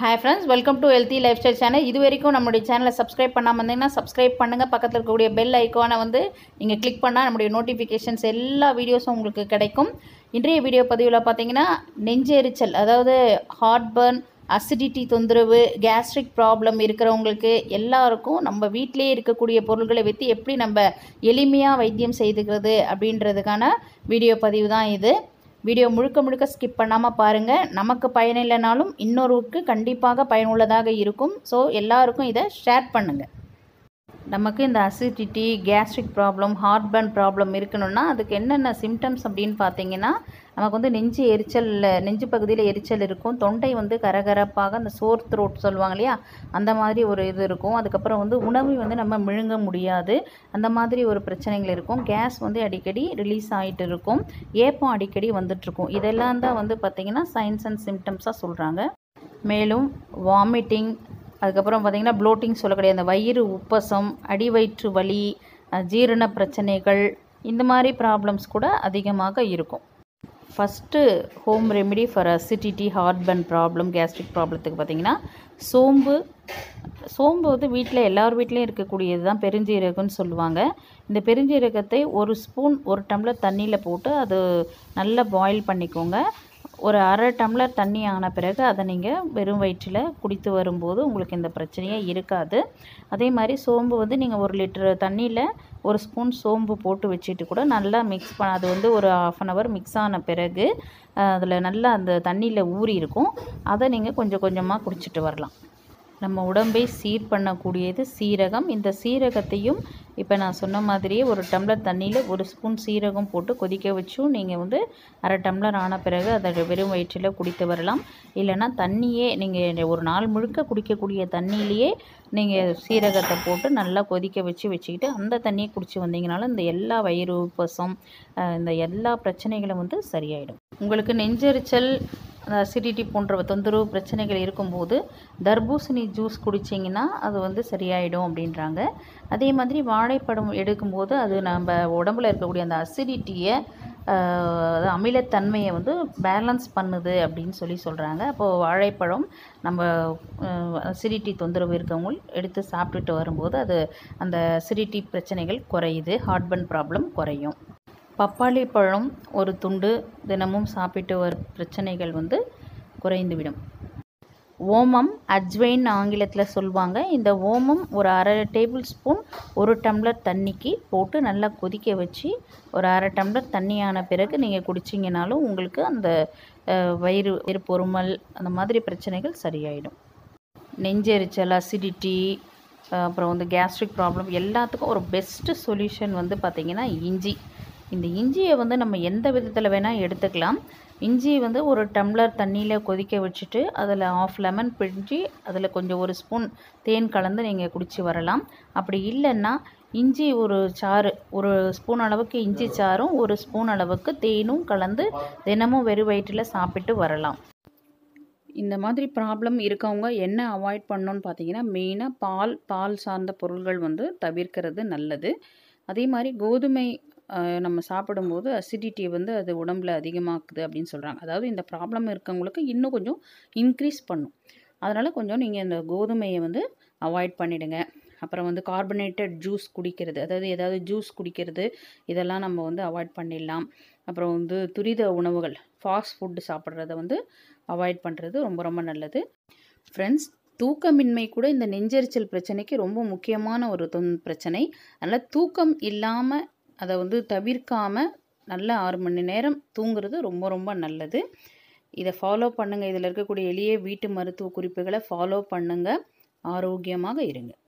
hi friends welcome to healthy lifestyle channel இது வரைக்கும் நம்மளுடைய சேனலை சப்ஸ்கிரைப் பண்ணாமல் இருந்தீங்கன்னா சப்ஸ்கிரைப் பண்ணுங்கள் பக்கத்தில் இருக்கக்கூடிய பெல் ஐக்கானை வந்து நீங்கள் கிளிக் பண்ணால் நம்முடைய நோட்டிஃபிகேஷன்ஸ் எல்லா வீடியோஸும் உங்களுக்கு கிடைக்கும் இன்றைய வீடியோ பதிவில் பார்த்தீங்கன்னா நெஞ்செரிச்சல் அதாவது ஹார்ட்பர்ன் அசிடிட்டி தொந்தரவு கேஸ்ட்ரிக் ப்ராப்ளம் இருக்கிறவங்களுக்கு எல்லாருக்கும் நம்ம வீட்டிலேயே இருக்கக்கூடிய பொருள்களை வைத்து எப்படி நம்ம எளிமையாக வைத்தியம் செய்துக்கிறது அப்படின்றதுக்கான வீடியோ பதிவு தான் இது வீடியோ முழுக்க முழுக்க ஸ்கிப் பண்ணாமல் பாருங்கள் நமக்கு பயனில்லைனாலும் இன்னொருவுக்கு கண்டிப்பாக பயனுள்ளதாக இருக்கும் ஸோ எல்லாருக்கும் இதை ஷேர் பண்ணுங்கள் நமக்கு இந்த acidity gastric problem heartburn problem இருக்கணும்னா அதுக்கு என்னென்ன சிம்டம்ஸ் அப்படின்னு பார்த்தீங்கன்னா நமக்கு வந்து நெஞ்சு எரிச்சல் நெஞ்சு பகுதியில் எரிச்சல் இருக்கும் தொண்டை வந்து கரகரப்பாக அந்த சோர் த்ரோட் சொல்லுவாங்க இல்லையா அந்த மாதிரி ஒரு இது இருக்கும் அதுக்கப்புறம் வந்து உணவு வந்து நம்ம விழுங்க முடியாது அந்த மாதிரி ஒரு பிரச்சனைகள் இருக்கும் கேஸ் வந்து அடிக்கடி ரிலீஸ் ஆகிட்டு இருக்கும் ஏப்பம் அடிக்கடி வந்துட்டுருக்கும் இதெல்லாம் தான் வந்து பார்த்திங்கன்னா சைன்ஸ் அண்ட் சிம்டம்ஸாக சொல்கிறாங்க மேலும் வாமிட்டிங் அதுக்கப்புறம் பார்த்திங்கன்னா ப்ளோட்டிங் சொல்லக்கூடிய அந்த வயிறு உப்பசம் அடிவயிற்று வலி அஹ் ஜீரண பிரச்சனைகள் இந்த மாதிரி ப்ராப்ளம்ஸ் கூட அதிகமாக இருக்கும் first home remedy for acidity heartburn problem gastric ப்ராப்ளத்துக்கு பார்த்திங்கன்னா சோம்பு சோம்பு வந்து வீட்டில் எல்லார் வீட்லேயும் இருக்கக்கூடியது தான் பெருஞ்சீரகம்னு சொல்லுவாங்க இந்த பெருஞ்சீரகத்தை ஒரு ஸ்பூன் ஒரு டம்ளர் தண்ணியில் போட்டு அது நல்லா பாயில் பண்ணிக்கோங்க ஒரு அரை டம்ளர் தண்ணி ஆன பிறகு அதை நீங்கள் வெறும் வயிற்றில் குடித்து வரும்போது உங்களுக்கு இந்த பிரச்சனையே இருக்காது அதே மாதிரி சோம்பு வந்து நீங்கள் ஒரு லிட்டர் தண்ணியில் ஒரு ஸ்பூன் சோம்பு போட்டு வச்சுட்டு கூட நல்லா மிக்ஸ் பண்ண அது வந்து ஒரு ஆஃப் அன் ஹவர் மிக்ஸ் ஆன பிறகு அதில் நல்லா அந்த தண்ணியில் ஊறி இருக்கும் அதை நீங்கள் கொஞ்சம் கொஞ்சமாக குடிச்சிட்டு வரலாம் நம்ம உடம்பை சீர் பண்ணக்கூடியது சீரகம் இந்த சீரகத்தையும் இப்போ நான் சொன்ன மாதிரியே ஒரு டம்ளர் தண்ணியில் ஒரு ஸ்பூன் சீரகம் போட்டு கொதிக்க வச்சும் நீங்கள் வந்து அரை டம்ளர் ஆன பிறகு அதை வெறும் வயிற்றில் குடித்து வரலாம் இல்லைன்னா தண்ணியே நீங்கள் ஒரு நாள் முழுக்க குடிக்கக்கூடிய தண்ணியிலேயே நீங்கள் சீரகத்தை போட்டு நல்லா கொதிக்க வச்சு வச்சுக்கிட்டு அந்த தண்ணியை குடிச்சு வந்தீங்கனாலும் இந்த எல்லா வயிறு உப்பசம் அஹ் இந்த எல்லா பிரச்சனைகளும் வந்து சரியாயிடும் உங்களுக்கு நெஞ்செரிச்சல் அசிடிட்டி போன்ற தொந்தரவு பிரச்சனைகள் இருக்கும்போது தர்பூசணி ஜூஸ் குடிச்சிங்கன்னா அது வந்து சரியாயிடும் அப்படின்றாங்க அதே மாதிரி வாழைப்பழம் எடுக்கும்போது அது நம்ம உடம்புல இருக்கக்கூடிய அந்த அசிடிட்டியை அமிலத்தன்மையை வந்து பேலன்ஸ் பண்ணுது அப்படின்னு சொல்லி சொல்கிறாங்க அப்போது வாழைப்பழம் நம்ம அசிடிட்டி தொந்தரவு இருக்கவங்க எடுத்து சாப்பிட்டுட்டு வரும்போது அது அந்த அசிடிட்டி பிரச்சனைகள் குறையுது ஹார்ட்பர்ன் ப்ராப்ளம் குறையும் பப்பாளி பழம் ஒரு துண்டு தினமும் சாப்பிட்டு வரும் பிரச்சனைகள் வந்து குறைந்துவிடும் ஓமம் அஜ்வைன் ஆங்கிலத்தில் சொல்லுவாங்க இந்த ஓமம் ஒரு அரை டேபிள் ஸ்பூன் ஒரு டம்ளர் தண்ணிக்கு போட்டு நல்லா கொதிக்க வச்சு ஒரு அரை டம்ளர் தண்ணியான பிறகு நீங்கள் குடிச்சிங்கனாலும் உங்களுக்கு அந்த அஹ், வயிறு வயிறு பொறுமல் அந்த மாதிரி பிரச்சனைகள் சரியாயிடும் நெஞ்செரிச்சல் அசிடிட்டி அப்புறம் வந்து கேஸ்ட்ரிக் ப்ராப்ளம் எல்லாத்துக்கும் ஒரு பெஸ்ட்டு சொல்யூஷன் வந்து பார்த்திங்கன்னா இஞ்சி இந்த இஞ்சியை வந்து நம்ம எந்த விதத்தில் வேணால் எடுத்துக்கலாம் இஞ்சி வந்து ஒரு டம்ளர் தண்ணியில் கொதிக்க வச்சுட்டு அதில் ஆஃப் லெமன் பிழிஞ்சு அதில் கொஞ்சம் ஒரு ஸ்பூன் தேன் கலந்து நீங்கள் குடிச்சு வரலாம் அப்படி இல்லைன்னா இஞ்சி ஒரு சாறு ஒரு ஸ்பூன் அளவுக்கு இஞ்சி சாறும் ஒரு ஸ்பூன் அளவுக்கு தேனும் கலந்து தினமும் வெறும் வயிற்றில் சாப்பிட்டு வரலாம் இந்த மாதிரி ப்ராப்ளம் இருக்கவங்க என்ன அவாய்ட் பண்ணணும்னு பார்த்தீங்கன்னா மெயினாக பால் பால் சார்ந்த பொருள்கள் வந்து தவிர்க்கிறது நல்லது அதே மாதிரி கோதுமை அஹ், நம்ம சாப்பிடும்போது அசிடிட்டி வந்து அது உடம்புல அதிகமாக்குது அப்படின்னு சொல்கிறாங்க அதாவது இந்த ப்ராப்ளம் இருக்கவங்களுக்கு இன்னும் கொஞ்சம் இன்க்ரீஸ் பண்ணும் அதனால் கொஞ்சம் நீங்கள் இந்த கோதுமையை வந்து அவாய்ட் பண்ணிடுங்க அப்புறம் வந்து கார்பனேட்டட் ஜூஸ் குடிக்கிறது அதாவது ஏதாவது ஜூஸ் குடிக்கிறது இதெல்லாம் நம்ம வந்து அவாய்ட் பண்ணிடலாம் அப்புறம் வந்து துரித உணவுகள் ஃபாஸ்ட் ஃபுட்டு சாப்பிட்றத வந்து அவாய்ட் பண்ணுறது ரொம்ப ரொம்ப நல்லது ஃப்ரெண்ட்ஸ் தூக்கமின்மை கூட இந்த நெஞ்செரிச்சல் பிரச்சனைக்கு ரொம்ப முக்கியமான ஒரு தொன் பிரச்சனை அதனால் தூக்கம் இல்லாமல் அதை வந்து தவிர்க்காமல் நல்ல ஆறு மணி நேரம் தூங்குறது ரொம்ப ரொம்ப நல்லது இதை ஃபாலோ பண்ணுங்கள் இதில் இருக்கக்கூடிய எளிய வீட்டு மருத்துவ குறிப்புகளை ஃபாலோ பண்ணுங்கள் ஆரோக்கியமாக இருங்க